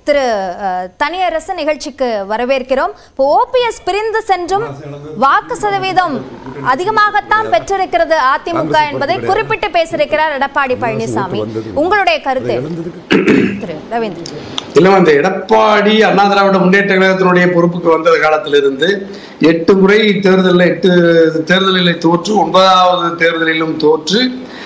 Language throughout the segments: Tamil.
திரு அஹ், தனியரசு நிகழ்ச்சிக்கு வரவேற்கிறோம் இப்போ ஓபிஎஸ் பிரிந்து சென்றும் வாக்கு சதவீதம் அதிகமாகத்தான் பெற்றிருக்கிறது அதிமுக என்பதை குறிப்பிட்டு பேசியிருக்கிறார் எடப்பாடி பழனிசாமி உங்களுடைய கருத்து திரு ரவீந்திரன் இல்ல அந்த எடப்பாடி அண்ணா திராவிட முன்னேற்ற கழகத்தினுடைய பொறுப்புக்கு வந்த காலத்திலிருந்து எட்டு முறை தேர்தலில் எட்டு தேர்தலில் தோற்று ஒன்பதாவது தேர்தலிலும் தோற்று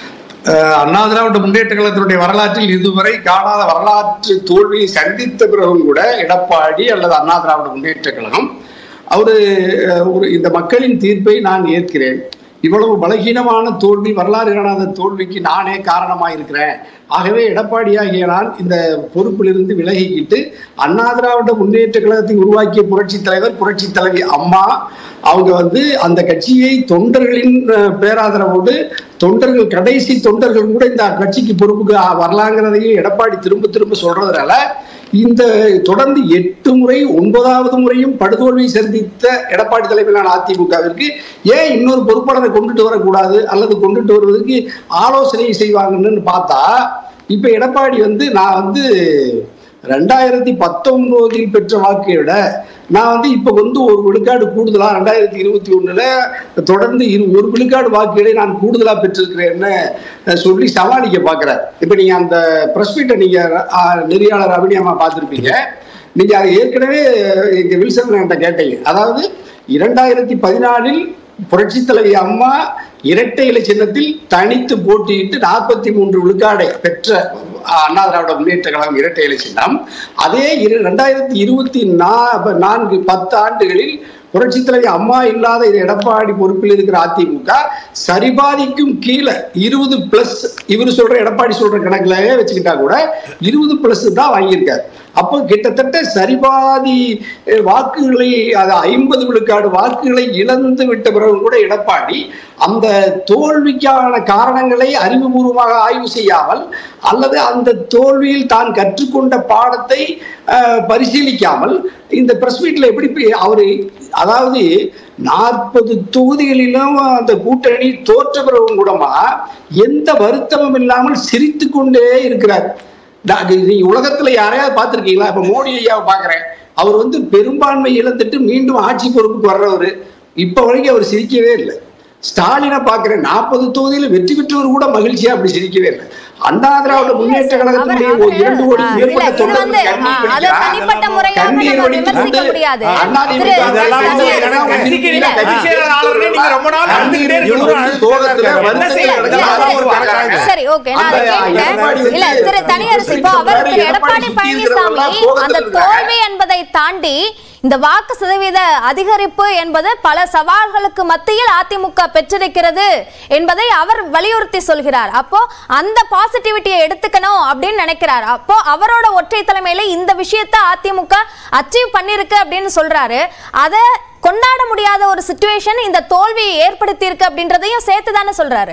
அஹ், அண்ணா திராவிட முன்னேற்ற கழகத்தினுடைய வரலாற்றில் இதுவரை காணாத வரலாற்று தோல்வியை சந்தித்த பிறகும் கூட எடப்பாடி அல்லது அண்ணா திராவிட முன்னேற்ற கழகம் அவரு அஹ், ஒரு இந்த மக்களின் தீர்ப்பை நான் ஏற்கிறேன் இவ்வளவு பலகீனமான தோல்வி வரலாறு காணாத தோல்விக்கு நானே காரணமாக இருக்கிறேன் ஆகவே எடப்பாடியாகிய நான் இந்த பொறுப்பிலிருந்து விலகிக்கிட்டு அண்ணா திராவிட முன்னேற்ற கழகத்தை உருவாக்கிய புரட்சி தலைவர் புரட்சி தலைவி அம்மா அவங்க வந்து அந்த கட்சியை தொண்டர்களின் அஹ், பேராதரவோடு தொண்டர்கள் கடைசி தொண்டர்கள் கூட இந்த கட்சிக்கு பொறுப்புக்கு அஹ், வரலாங்கிறதையும் எடப்பாடி திரும்ப திரும்ப சொல்றதுனால இந்த தொடர்ந்து எட்டு முறை ஒன்பதாவது முறையும் படுதோல்வி சந்தித்த எடப்பாடி தலைமையிலான அதிமுகவிற்கு ஏன் இன்னொரு பொறுப்பாளரை கொண்டுட்டு வரக்கூடாது அல்லது கொண்டுட்டு வருவதற்கு ஆலோசனை செய்வாங்கன்னு பார்த்தா இப்ப எடப்பாடி வந்து நான் வந்து ரெண்டாயிரத்தி பத்தொன்பதில் பெற்ற வாக்கை விட நான் வந்து இப்ப வந்து ஒரு விழுக்காடு கூடுதலா ரெண்டாயிரத்தி இருபத்தி ஒண்ணுல தொடர்ந்து இரு ஒரு விழுக்காடு வாக்குகளை நான் கூடுதலா பெற்றிருக்கிறேன்னு அஹ், சொல்லி சமாளிக்க பாக்குறாரு இப்ப நீங்க அந்த பிரஸ் மீட்டை நீங்க அஹ், நெறியாளர் அபிநயமா பார்த்திருப்பீங்க நீங்க அதை ஏற்கனவே எங்க வில்சன் என்கிட்ட கேட்டீங்க அதாவது இரண்டாயிரத்தி பதினாலில் புரட்சி தலைவி அம்மா இரட்டை இலை சின்னத்தில் தனித்து போட்டியிட்டு நாற்பத்தி மூன்று விழுக்காடை பெற்ற அஹ், அண்ணா திராவிட முன்னேற்ற கழகம் இரட்டை இலை சின்னம் அதே இரு ரெண்டாயிரத்தி இருபத்தி நா- நான்கு பத்து ஆண்டுகளில் புரட்சி தலைவி அம்மா இல்லாத இது எடப்பாடி பொறுப்பில் இருக்கிற அதிமுக சரிபாதிக்கும் கீழே இருபது பிளஸ் இவர் சொல்ற எடப்பாடி சொல்ற கணக்குல வச்சுக்கிட்டா கூட இருபது பிளஸ் தான் வாங்கியிருக்காரு அப்போ கிட்டத்தட்ட சரிபாதி அஹ், வாக்குகளை அது ஐம்பது விழுக்காடு வாக்குகளை இழந்து விட்ட பிறகு கூட எடப்பாடி அந்த தோல்விக்கான காரணங்களை அறிவுபூர்வமாக ஆய்வு செய்யாமல் அல்லது அந்த தோல்வியில் தான் கற்றுக்கொண்ட பாடத்தை அஹ், பரிசீலிக்காமல் இந்த பிரஸ் மீட்ல எப்படி போய் அவரு அதாவது நாற்பது தொகுதிகளிலும் அந்த கூட்டணி தோற்ற பிறகும் கூடமா எந்த வருத்தமும் இல்லாமல் சிரித்து கொண்டே இருக்கிறார் நான் இது நீங்க உலகத்துல யாரையாவது பார்த்திருக்கீங்களா இப்ப மோடி ஐயாவை பாக்குறேன் அவர் வந்து பெரும்பான்மை இழந்துட்டு மீண்டும் ஆட்சி பொறுப்புக்கு வர்றவர் இப்ப வரைக்கும் அவர் சிரிக்கவே இல்லை ஸ்டாலினை பாக்குறேன் நாற்பது தொகுதியில வெற்றி பெற்றவர் கூட மகிழ்ச்சியா அப்படி சிரிக்கவே இல்லை அண்ணா திராவிட முன்னேற்ற கழகத்தினுடைய அவர் ஒரு இரண்டு கோடி அவர் மேற்பட்ட இல்ல, இது வந்து, தொண்டர்கள் ஆ, அதை தனிப்பட்ட முறையாக கண்ணீர் நம்ம வடித்து விமர்சிக்க கொண்டு முடியாது. அண்ணாதிமுக திரு- இதெல்லாம் வந்து இல்ல, எனக்கு கட்சிக்கு இல்ல, கட்சி செயலாளர்னு நீங்க ரொம்ப நாள் அழுதுகிட்டே இருக்கணும். இவரு சோகத்துல வருத்தத்துல இல்ல, கிடந்து இல்ல, அதான் இல்ல, ஒரு கணக்காக. சரி ஓகே நான் அதை அந்த கேட்டேன் எடப்பாடி வந்து இல்ல திரு தனியரசு இப்போ அவர் திரு எடப்பாடி பழனிசாமி அந்த தோல்வி என்பதை தாண்டி இந்த வாக்கு சதவீத அதிகரிப்பு என்பது பல சவால்களுக்கு மத்தியில் அதிமுக பெற்றிருக்கிறது என்பதை அவர் வலியுறுத்தி சொல்கிறார் அப்போ அந்த பாசிட்டிவிட்டியை எடுத்துக்கணும் அப்படின்னு நினைக்கிறார் அப்போ அவரோட ஒற்றை தலைமையில இந்த விஷயத்தை அதிமுக அச்சீவ் பண்ணிருக்கு அப்படின்னு சொல்றாரு அதை கொண்டாட முடியாத ஒரு சுச்சுவேஷன் இந்த தோல்வியை ஏற்படுத்தி இருக்கு அப்படின்றதையும் சேர்த்து தானே சொல்றாரு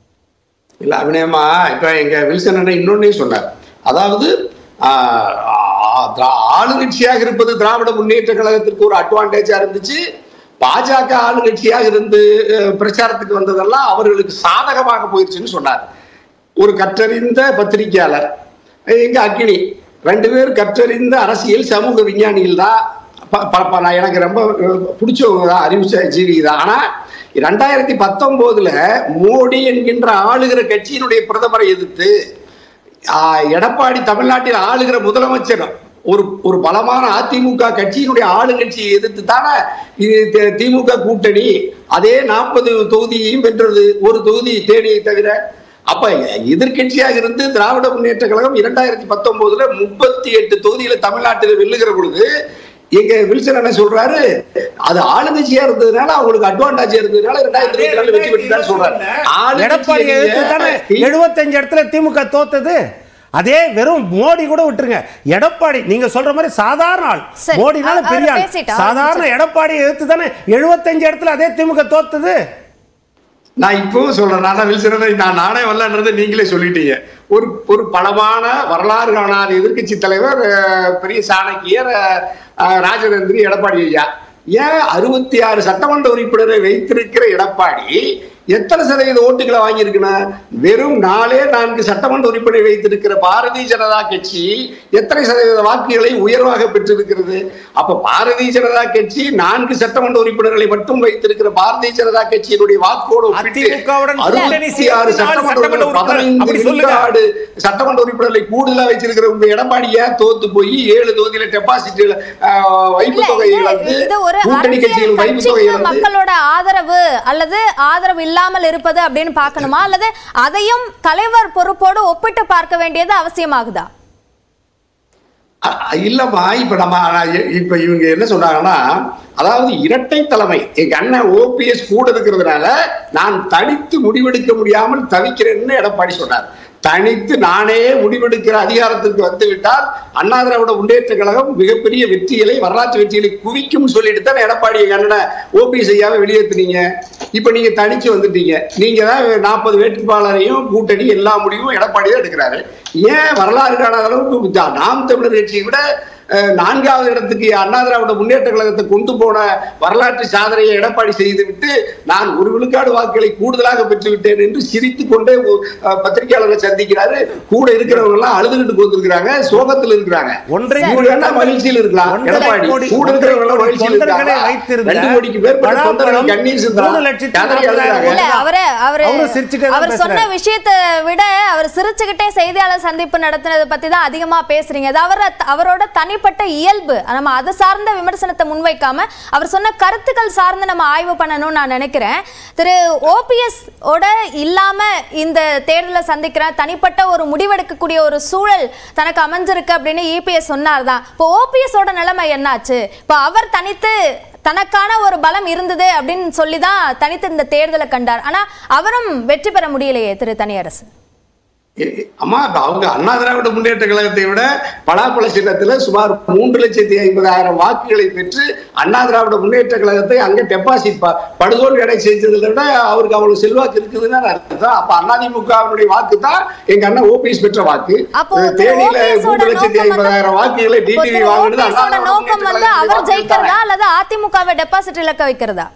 இல்ல அபிநயமா இப்ப எங்க வில்சன் அண்ணன் இன்னொன்னையும் சொன்னார் அதாவது ஆஹ், ஆ- திரா- ஆளுங்கட்சியாக இருப்பது திராவிட முன்னேற்ற கழகத்திற்கு ஒரு அட்வான்டேஜா இருந்துச்சு பாஜக ஆளுங்கட்சியாக இருந்து அஹ், பிரச்சாரத்துக்கு வந்ததெல்லாம் அவர்களுக்கு சாதகமாக போயிருச்சுன்னு சொன்னார் ஒரு கற்றறிந்த பத்திரிகையாளர் எங்க அக்கினி ரெண்டு பேர் கற்றறிந்த அரசியல் சமூக விஞ்ஞானிகள் தான் ப- ப- ப- நான் எனக்கு ரொம்ப அஹ், பிடிச்சவங்க தான் அறிவு ஜீவி தான் ஆனா ரெண்டாயிரத்தி பத்தொன்பதுல மோடி என்கின்ற ஆளுகிற கட்சியினுடைய பிரதமரை எதிர்த்து ஆஹ், எடப்பாடி தமிழ்நாட்டில் ஆளுகிற முதலமைச்சர் ஒரு ஒரு பலமான அதிமுக கட்சியினுடைய ஆளுங்கட்சியை எதிர்த்து தானே இது தி- திமுக கூட்டணி அதே நாற்பது தொகுதியையும் வென்றது ஒரு தொகுதி தேனியை தவிர அப்ப எதிர்க்கட்சியாக இருந்து திராவிட முன்னேற்ற கழகம் இரண்டாயிரத்தி பத்தொன்பதுல முப்பத்தி எட்டு தொகுதியில தமிழ்நாட்டில் வெல்லுகிற பொழுது எங்க வில்சன் என்ன சொல்றாரு அது ஆளுங்கட்சியா இருந்ததுனால அவங்களுக்கு அட்வான்டேஜ் இருந்ததுனால ரெண்டாயிரத்தி இருபத்தி நாலு வெற்றி பெற்றுதான் சொல்றாரு எடப்பாடி ஆளுங்கட்சியை எதிர்த்து தானே நீங்க- எழுபத்தஞ்சு இடத்துல திமுக தோத்தது அதே வெறும் மோடி கூட விட்டுருங்க எடப்பாடி நீங்க சொல்ற மாதிரி சாதாரண ஆள் சரி, மோடினால அவர் பெரிய ஆள் பேசிட்டா, அவர் சாதாரண எடப்பாடி எதிர்த்து தானே எழுபத்தஞ்சு இடத்துல அதே திமுக தோத்தது நான் இப்பவும் சொல்றேன் நான் தான் வில்சனை நான் நானே வரலன்றதை நீங்களே சொல்லிட்டீங்க ஒரு ஒரு பலமான வரலாறு காணாத எதிர்க்கட்சி தலைவர் அஹ், பெரிய சாணக்கியர் அஹ், ராஜதந்திரி எடப்பாடி ஐயா ஏன் அறுபத்தி ஆறு சட்டமன்ற உறுப்பினரை வைத்திருக்கிற எடப்பாடி எத்தனை சதவீத ஓட்டுகளை வாங்கியிருக்குன்னா வெறும் நாலே நான்கு சட்டமன்ற உறுப்பினர் வைத்திருக்கிற பாரதிய ஜனதா கட்சி எத்தனை சதவீத வாக்குகளை உயர்வாக பெற்றிருக்கிறது அப்ப பாரதிய ஜனதா கட்சி நான்கு சட்டமன்ற உறுப்பினர்களை மட்டும் வைத்திருக்கிற பாரதிய ஜனதா கட்சியினுடைய வாக்கோடு ஒப்பிட்டு அதிமுகவுடன் கூட்டணி அறுபத்தி ஆறு சேர்த்து நாலு சட்டமன்ற சட்டமன்ற உறுப்பினர் உறுப்பினர். அப்படி பதினைந்து சொல்லுங்க. விழுக்காடு சட்டமன்ற உறுப்பினர்களை கூடுதலா வச்சிருக்கிற உங்க எடப்பாடிய தோத்து போய் ஏழு தொகுதியில டெபாசிட் வைப்பு இல்ல, தொகை இது- இழந்து இது ஒரு கூட்டணி அரசியல் கட்சிகள் வைப்பு தொகை கட்சிக்கு இழந்து மக்களோட ஆதரவு அல்லது ஆதரவு இல்லாமல் இருப்பது அப்படின்னு பார்க்கணுமா அல்லது அதையும் தலைவர் பொறுப்போடு ஒப்பிட்டு பார்க்க வேண்டியது அவசியமாகுதா அ- அ- இல்லம்மா இப்ப நம்ம நான் இ- இப்ப இவங்க என்ன சொல்றாங்கன்னா அதாவது இரட்டை தலைமை எங்க அண்ணன் ஓபிஎஸ் கூட இருக்கிறதுனால நான் தனித்து முடிவெடுக்க முடியாமல் தவிக்கிறேன்னு எடப்பாடி சொன்னார் தனித்து நானே முடிவெடுக்கிற அதிகாரத்திற்கு வந்து விட்டால் அண்ணா திராவிட முன்னேற்ற கழகம் மிகப்பெரிய வெற்றிகளை வரலாற்று வெற்றிகளை குவிக்கும் சொல்லிட்டு தான் எடப்பாடி எங்க அண்ணனை ஓபிஎஸ் ஐயாவை வெளியேத்துனீங்க இப்ப நீங்க தனிச்சு வந்துட்டீங்க நீங்க தான் நாற்பது வேட்பாளரையும் கூட்டணி எல்லா முடிவும் எடப்பாடி தான் எடுக்கிறாரு ஏன் வரலாறு காணாத அளவுக்கு ஜா- நாம் தமிழர் கட்சியை விட அஹ், நான்காவது இடத்துக்கு அண்ணா திராவிட முன்னேற்ற கழகத்தை கொண்டு போன வரலாற்று சாதனையை எடப்பாடி செய்துவிட்டு நான் ஒரு விழுக்காடு வாக்குகளை கூடுதலாக பெற்று விட்டேன் என்று சிரித்துக் கொண்டே ஒ- அஹ், பத்திரிகையாளரை சந்திக்கிறாரு கூட இருக்கிறவங்க எல்லாம் அழுதுகிட்டு போந்திருக்கிறாங்க சோகத்தில் இருக்கிறாங்க ஒன்றை இவங்க வேணா மகிழ்ச்சியில் இருக்கலாம் ஒன்றரை எடப்பாடி கோடி- கூட இருக்கிறவங்க எல்லாம் மகிழ்ச்சியில் தொண்டர்களை இருக்காங்க வைத்திருந்த ரெண்டு கோடிக்கு மேற்பட்ட பலாப்பழம் தொண்டர்கள் கண்ணீர் மூணு சிந்துறாங்க லட்சத்தி கதறி நாற்பதாயிரம் அழுகுறாங்க இல்ல அவரு அவரு அவரும் சிரிச்சுட்டே தான் அவர் சொன்ன பேசுறாரு. விஷயத்தை விட அவர் சிரிச்சுக்கிட்டே செய்தியாளர் சந்திப்பு நடத்தினதை பத்தி தான் அதிகமா பேசுறீங்க அது அவர அவரோட தனிப்பட்ட இயல்பு நம்ம அது சார்ந்த விமர்சனத்தை முன்வைக்காம அவர் சொன்ன கருத்துக்கள் சார்ந்து நம்ம ஆய்வு பண்ணணும்னு நான் நினைக்கிறேன் திரு ஓபிஎஸ் ஓட இல்லாம இந்த தேர்தலை சந்திக்கிற தனிப்பட்ட ஒரு முடிவெடுக்கக்கூடிய ஒரு சூழல் தனக்கு அமைஞ்சிருக்கு அப்படின்னு இபிஎஸ் சொன்னார் தான் இப்போ ஓபிஎஸ் ஓட நிலைமை என்னாச்சு இப்போ அவர் தனித்து தனக்கான ஒரு பலம் இருந்தது அப்படின்னு சொல்லி தான் தனித்து இந்த தேர்தலை கண்டார் ஆனா அவரும் வெற்றி பெற முடியலையே திரு தனியரசு எ- எ- அம்மா இப்ப அவங்க அண்ணா திராவிட முன்னேற்ற கழகத்தை விட பலாப்பழ சின்னத்துல சுமார் மூன்று லட்சத்தி ஐம்பதாயிரம் வாக்குகளை பெற்று அண்ணா திராவிட முன்னேற்ற கழகத்தை அங்க டெபாசிட் படுகோல் எடை செஞ்சதை விட அவருக்கு அவ்வளவு செல்வாக்கு இருக்குதுன்னு அர்த்தம் அப்ப அதிமுகவினுடைய வாக்கு தான் எங்க அண்ணன் ஓபிஎஸ் பெற்ற வாக்கு அப்போ திரு தேனியில OPS ஓட மூன்று லட்சத்தி நோக்கம் ஐம்பதாயிரம் வந்து- வாக்குகளை இப்போ டிடிவி திரு வாங்கினது OPS அண்ணா ஓட திராவிட நோக்கம் முன்னேற்ற வந்து அவர் கழகத்துடைய ஜெயிக்கிறதா வாக்கு அல்லது அதிமுகவை டெபாசிட் இழக்க வைக்கிறதா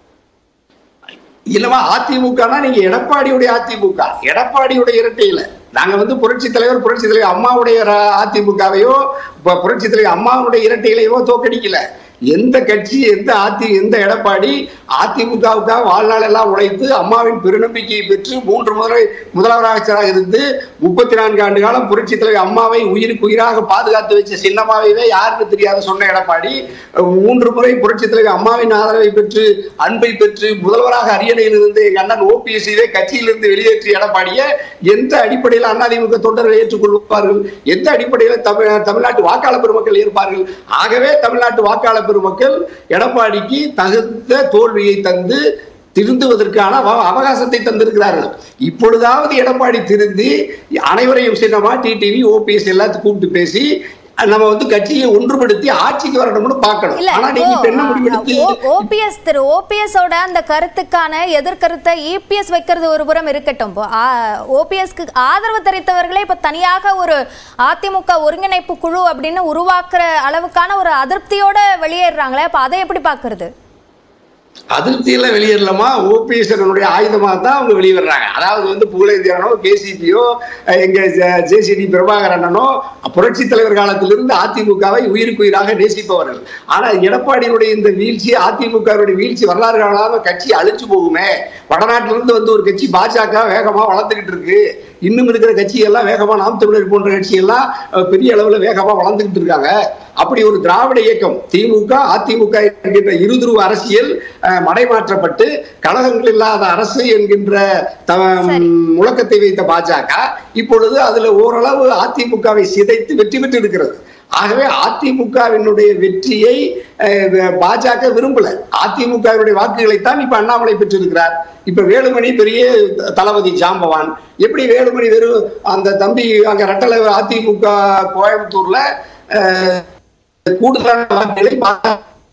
இல்லவா அதிமுகனா நீங்க எடப்பாடியுடைய அதிமுக எடப்பாடியுடைய இரட்டையில நாங்க வந்து புரட்சி தலைவர் புரட்சி தலைவர் அம்மாவுடைய ர- அதிமுகவையோ ப- புரட்சி தலைவர் அம்மாவுடைய இரட்டையிலையோ தோக்கடிக்கல எந்த கட்சி எந்த அதி எந்த எடப்பாடி அதிமுகவுக்காக வாழ்நாள் எல்லாம் உழைத்து அம்மாவின் பெருநம்பிக்கையை பெற்று மூன்று முறை முதலமைச்சராக இருந்து முப்பத்தி நான்கு ஆண்டு காலம் புரட்சி தலைவர் அம்மாவை உயிருக்கு உயிராக பாதுகாத்து வச்ச சின்னம்மாவையே யாருக்கு தெரியாத சொன்ன எடப்பாடி அஹ், மூன்று முறை புரட்சி தலைவர் அம்மாவின் ஆதரவை பெற்று அன்பை பெற்று முதல்வராக அரியணையில் இருந்து எங்க அண்ணன் ஓபிஎஸ்சியை கட்சியிலிருந்து வெளியேற்றிய எடப்பாடியை எந்த அடிப்படையில் அதிமுக தொண்டர்கள் ஏற்றுக்கொள்வார்கள் எந்த அடிப்படையில் தமிழ் தமிழ்நாட்டு வாக்காளர் பெருமக்கள் ஏற்பார்கள் ஆகவே தமிழ்நாட்டு வாக்காளர் பெருமக்கள் எடப்பாடிக்கு தகுந்த தோல்வியை தந்து திருந்துவதற்கான அவ- அவகாசத்தை தந்திருக்கிறார்கள் இப்பொழுதாவது எடப்பாடி திருந்தி அனைவரையும் சின்னமா டிடிவி ஓபிஎஸ் எல்லாத்தையும் கூப்பிட்டு பேசி நம்ம வந்து கட்சியை ஒன்றுபடுத்தி ஆட்சிக்கு வரணும்னு பார்க்கணும் இல்ல ஆனா நீங்க இப்ப என்ன முடிவெடுத்து ஓபிஎஸ் திரு ஓபிஎஸ் ஓட அந்த கருத்துக்கான எதிர்கருத்தை இபிஎஸ் வைக்கிறது ஒரு புறம் இருக்கட்டும் ஓபிஎஸ்க்கு ஆதரவு தெரிவித்தவர்களே இப்ப தனியாக ஒரு அதிமுக ஒருங்கிணைப்பு குழு அப்படின்னு உருவாக்குற அளவுக்கான ஒரு அதிருப்தியோட வெளியேறாங்களே அப்ப அதை எப்படி பாக்குறது அதிருப்தியில வெளியேறலாமா ஓபிஎஸ் ஆயுதமாக தான் அவங்க வெளியிடுறாங்க அதாவது வந்து புகழேந்திரனோ கேசிபியோ எங்க ஜேசிடி பிரபாகர் அண்ணனோ புரட்சி தலைவர் காலத்திலிருந்து அதிமுகவை உயிருக்கு உயிராக நேசிப்பவர்கள் ஆனா எடப்பாடியினுடைய இந்த வீழ்ச்சி அதிமுகவுடைய வீழ்ச்சி வரலாறு காலாக கட்சி அழிச்சு போகுமே வடநாட்டிலிருந்து வந்து ஒரு கட்சி பாஜக வேகமா வளர்ந்துகிட்டு இருக்கு இன்னும் இருக்கிற கட்சி எல்லாம் வேகமா நாம் தமிழர் போன்ற கட்சி எல்லாம் அஹ், பெரிய அளவுல வேகமா வளர்ந்துகிட்டு இருக்காங்க அப்படி ஒரு திராவிட இயக்கம் திமுக அதிமுக என்கின்ற இருதுருவ அரசியல் அஹ், மடைமாற்றப்பட்டு கழகங்கள் இல்லாத அரசு என்கின்ற த- சரி. முழக்கத்தை வைத்த பாஜக இப்பொழுது அதுல ஓரளவு அதிமுகவை சிதைத்து வெற்றி பெற்று இருக்கிறது ஆகவே அதிமுகவினுடைய வெற்றியை அஹ், பாஜக விரும்பல அதிமுகவினுடைய வாக்குகளைத்தான் இப்ப அண்ணாமலை பெற்றிருக்கிறார் இப்ப வேலுமணி பெரிய த- தளபதி ஜாம்பவான் எப்படி வேலுமணி வெறும் அந்த தம்பி அங்க ரெட்டலை அதிமுக கோயம்புத்தூர்ல அஹ், கூடுதலான வாக்குகளை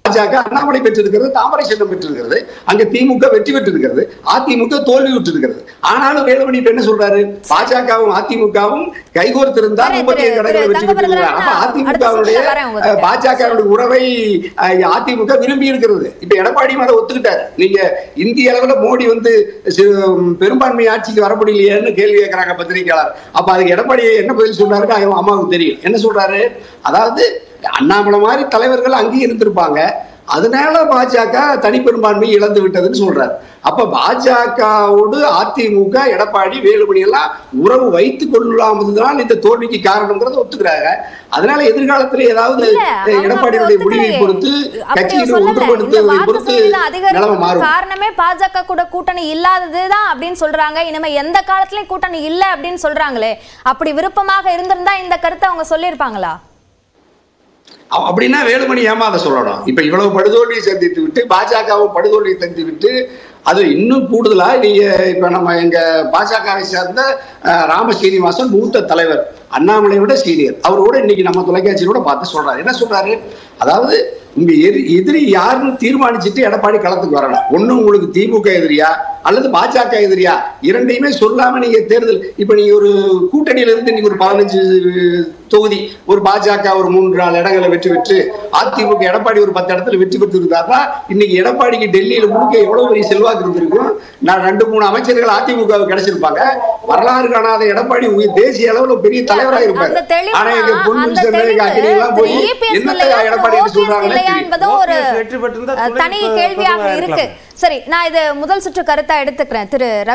பாஜக அண்ணாமலை பெற்றிருக்கிறது தாமரை சின்னம் பெற்றிருக்கிறது அங்க திமுக வெற்றி பெற்றிருக்கிறது அதிமுக தோல்வி விட்டிருக்கிறது ஆனாலும் வேலுமணி இப்ப என்ன சொல்றாரு பாஜகவும் அதிமுகவும் கைகோர்த்திருந்தா வரேன் முப்பத்தி ஏழு திரு- இடங்களை திரு வெற்றி பெற்றிருக்கிறார் அப்ப தங்கமணி அதிமுகவுடைய அடுத்த வரேன் உங்ககிட்ட. பாஜகவுடைய உறவை அஹ், அதிமுக விரும்பி இருக்கிறது இப்ப எடப்பாடியும் அதை ஒத்துக்கிட்டாரு நீங்க இந்திய அளவுல மோடி வந்து சி- பெரும்பான்மை ஆட்சிக்கு வர முடியலையேன்னு கேள்வி கேட்கறாங்க பத்திரிகையாளர் அப்ப அதுக்கு எடப்பாடி என்ன பதில் சொல்றாருன்னு அவங்க அம்மாவுக்கு தெரியும் என்ன சொல்றாரு அதாவது அண்ணாமலை மாதிரி தலைவர்கள் அங்கேயும் இருந்திருப்பாங்க அதனால பாஜக தனிப்பெரும்பான்மை இழந்து விட்டதுன்னு சொல்றாரு அப்ப பாஜகவோடு அதிமுக எடப்பாடி வேலுமணி எல்லாம் உறவு வைத்துக் கொள்ளாமதுதான் இந்த தோல்விக்கு காரணம்ங்கிறத ஒத்துக்கிறாங்க அதனால எதிர்காலத்துல ஏதாவது இல்ல, அவங்க எடப்பாடியுடைய அப்படி முடிவை ஒத்துக்கலையே. பொறுத்து அப்படி கட்சியை சொல்லல. இந்த ஒன்றுபடுத்துவதை வாக்கு பொறுத்து சதவீத நிலைமை அதிகரிப்புக்கு மாறும் காரணமே பாஜக கூட கூட்டணி இல்லாததுதான் அப்படின்னு சொல்றாங்க இனிமே எந்த காலத்திலயும் கூட்டணி இல்ல அப்படின்னு சொல்றாங்களே அப்படி விருப்பமாக இருந்திருந்தா இந்த கருத்தை அவங்க சொல்லியிருப்பாங்களா அவ- அப்படின்னா வேலுமணி ஏமா அதை சொல்லணும் இப்ப இவ்வளவு படுதோல்வியை சந்தித்து விட்டு பாஜகவும் படுதோல்வியை சந்தித்து விட்டு அது இன்னும் கூடுதலா நீங்க இப்ப நம்ம எங்க பாஜகவை சேர்ந்த அஹ், ராம ஸ்ரீனிவாசன் மூத்த தலைவர் அண்ணாமலை விட சீனியர் அவர் கூட இன்னைக்கு நம்ம தொலைக்காட்சியில கூட பார்த்து சொல்றாரு என்ன சொல்றாரு அதாவது உங்க எதிரி எதிரி யாருன்னு தீர்மானிச்சுட்டு எடப்பாடி களத்துக்கு வரணும் ஒண்ணு உங்களுக்கு திமுக எதிரியா அல்லது பாஜக எதிரியா இரண்டையுமே சொல்லாம நீங்க தேர்தல் இப்ப நீங்க ஒரு கூட்டணியில இருந்து நீங்க ஒரு பதினஞ்சு தொகுதி ஒரு பாஜக ஒரு மூன்று நாலு இடங்களை வெற்றி பெற்று அதிமுக எடப்பாடி ஒரு பத்து இடத்துல வெற்றி பெற்று இருந்தாருன்னா இன்னைக்கு எடப்பாடிக்கு டெல்லியில முழுக்க எவ்வளவு பெரிய செல்வாக்கு இருந்திருக்கும் நான் ரெண்டு மூணு அமைச்சர்கள் அதிமுக கிடைச்சிருப்பாங்க வரலாறு காணாத எடப்பாடி உயர் தேசிய அளவுல பெரிய தலைவராக இருப்பாரு அந்த தெளிவு ஆனா எங்க பொன் அந்த முனிசாமி அகிரி எல்லாம் போய் தெளிவு EPS என்னத்தை இல்லையா, எடப்பாடி OPS சொல்றாங்களே இல்லையா தெரியும். என்பதும் ஒரு OPS வெற்றி பெற்றிருந்தா அஹ், துணை தனி பிரதமர் கேள்வியாக பிரதமரா இருக்கு இருக்கலாமே. சரி நான் இது முதல் சுற்று கருத்தா எடுத்துக்கிறேன் திரு